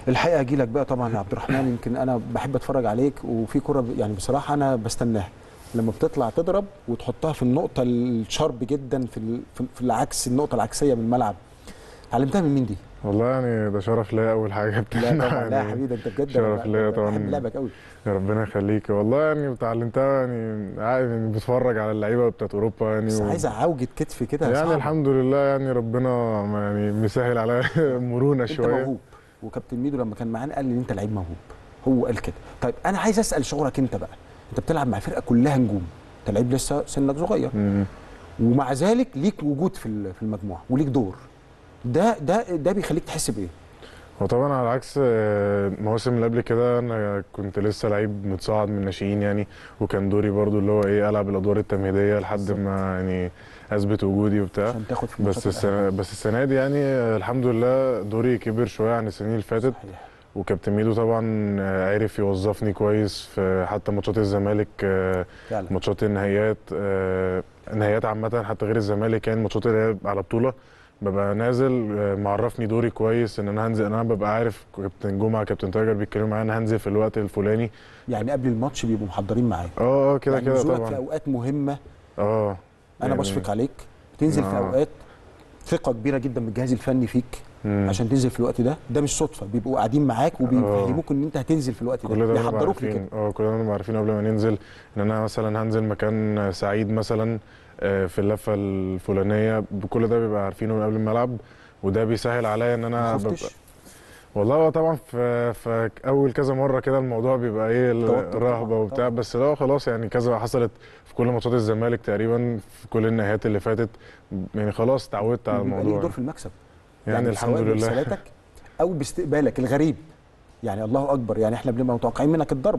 الحقيقه اجي لك بقى طبعا يا عبد الرحمن يمكن انا بحب اتفرج عليك وفي كره ب- يعني بصراحه انا بستناها لما بتطلع تضرب وتحطها في النقطه الشارب جدا في ال- في- في العكس النقطه العكسيه من الملعب علمتها من مين دي؟ والله يعني ده شرف ليا اول حاجه لا طبعا لا يا يعني حبيبي ده انت بجد شرف أنا ليا بحب طبعاً. لعبك قوي يا ربنا يخليك والله يعني اتعلمتها يعني عادي يعني بتفرج على اللعيبه بتاعت اوروبا يعني بس و- عايز اعوجة كتف كده يعني صعبة. الحمد لله يعني ربنا يعني مسهل عليا مرونه انت شويه موهوب وكابتن ميدو لما كان معانا قال لي ان انت لعيب موهوب هو قال كده طيب انا عايز اسال شعورك انت بقى انت بتلعب مع فرقه كلها نجوم انت لعيب لسه سنك صغير مم. ومع ذلك ليك وجود في ال- في المجموعه وليك دور ده ده ده بيخليك تحس بايه وطبعا على عكس آه، المواسم اللي قبل كده انا كنت لسه لعيب متصاعد من الناشئين يعني وكان دوري برضو اللي هو ايه العب الادوار التمهيديه لحد بالظبط. ما يعني اثبت وجودي وبتاع عشان تاخد في بس ماتشات السنه بس السنه دي يعني آه، الحمد لله دوري كبر شويه عن السنين اللي فاتت صحيح. وكابتن ميدو طبعا آه، عرف يوظفني كويس في حتى ماتشات الزمالك آه، فعلا ماتشات النهائيات آه، نهائيات عامة حتى غير الزمالك يعني ماتشات اللي هي على بطولة ببقى نازل آه، معرفني دوري كويس ان انا هنزل انا ببقى عارف كابتن جمعة كابتن تايجر بيتكلموا معايا انا هنزل في الوقت الفلاني يعني قبل الماتش بيبقوا محضرين معاك اه اه كده يعني كده نزولك في طبعا اوقات مهمه اه انا يعني- بشفق عليك بتنزل في آه. اوقات ثقه كبيره جدا من الجهاز الفني فيك مم. عشان تنزل في الوقت ده ده مش صدفه بيبقوا قاعدين معاك وبيفهموك ان انت هتنزل في الوقت ده كل ده بنبقى بيحضروك لكده عارفين اه كل ده بنبقى عارفين قبل ما ننزل ان انا مثلا هنزل مكان سعيد مثلا آه، في اللفه الفلانيه كل ده بيبقى عارفينه من قبل الملعب وده بيسهل عليا ان ما انا ببقى خفتش والله هو طبعا في في اول كذا مره كده الموضوع بيبقى ايه توتر الرهبه طبعاً، وبتاع طبعاً. بس لا خلاص يعني كذا حصلت في كل ماتشات الزمالك تقريبا في كل النهائيات اللي فاتت يعني خلاص اتعودت على بيبقى ليك الموضوع دور في المكسب يعني الحمد سواء لله برسالاتك او باستقبالك الغريب يعني الله اكبر يعني احنا بنبقى متوقعين منك الضرب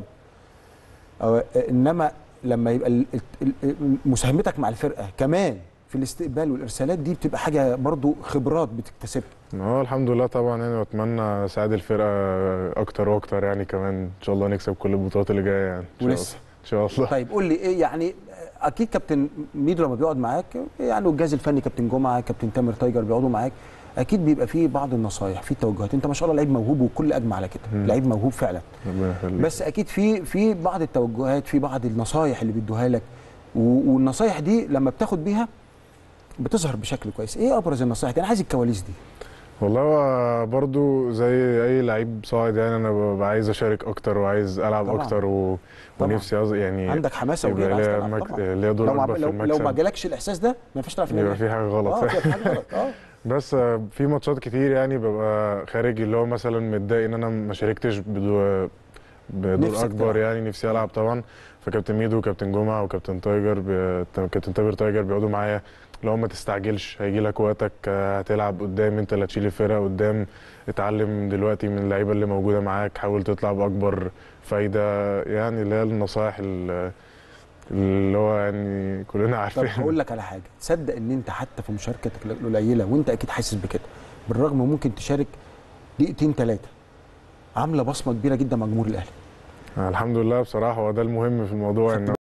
أو انما لما يبقى ال- ال- ال- مساهمتك مع الفرقه كمان في الاستقبال والارسالات دي بتبقى حاجه برضو خبرات بتكتسبها اه الحمد لله طبعا يعني واتمنى اساعد الفرقه اكتر واكتر يعني كمان ان شاء الله نكسب كل البطولات اللي جايه يعني ان شاء الله ولسه ان شاء الله طيب قول لي ايه يعني اكيد كابتن ميدو لما بيقعد معاك يعني والجهاز الفني كابتن جمعه كابتن تامر تايجر بيقعدوا معاك اكيد بيبقى فيه بعض النصايح في توجهات انت ما شاء الله لعيب موهوب والكل اجمع على كده مم. لعيب موهوب فعلا ربنا يخليك بس اكيد في في بعض التوجهات في بعض النصايح اللي بيدوها لك و- والنصايح دي لما بتاخد بيها بتظهر بشكل كويس ايه ابرز النصايح دي انا عايز الكواليس دي والله هو برضو زي اي لعيب صاعد يعني انا ببقى عايز اشارك اكتر وعايز العب طبعاً. اكتر و... طبعاً. ونفسي أز... يعني عندك حماسه يبقى وغير عايز ليا تلعب مك... طبعا ليا دور لو ما اكبر في لو, لو ما المكسب جالكش الاحساس ده ما ينفعش تلعب في يبقى النادي في حاجه غلط اه في حاجه غلط اه بس آه، في ماتشات كتير يعني ببقى خارج اللي هو مثلا متضايق ان انا ما شاركتش بدو... بدور نفسك اكبر تلعب. يعني نفسي العب طبعا فكابتن ميدو وكابتن جمعه وكابتن تايجر ب... كابتن تامر تايجر بيقعدوا معايا لو ما تستعجلش هيجي لك وقتك آه، هتلعب قدام انت اللي هتشيل الفرقه قدام اتعلم دلوقتي من اللعيبه اللي موجوده معاك حاول تطلع باكبر فايده يعني اللي هي النصائح ال- اللي هو يعني كلنا طب عارفين هقول لك على حاجه تصدق ان انت حتى في مشاركتك القليله وانت اكيد حاسس بكده بالرغم ممكن تشارك دقيقتين ثلاثه عامله بصمه كبيره جدا مع جمهور الاهلي الحمد لله بصراحه هو ده المهم في الموضوع ان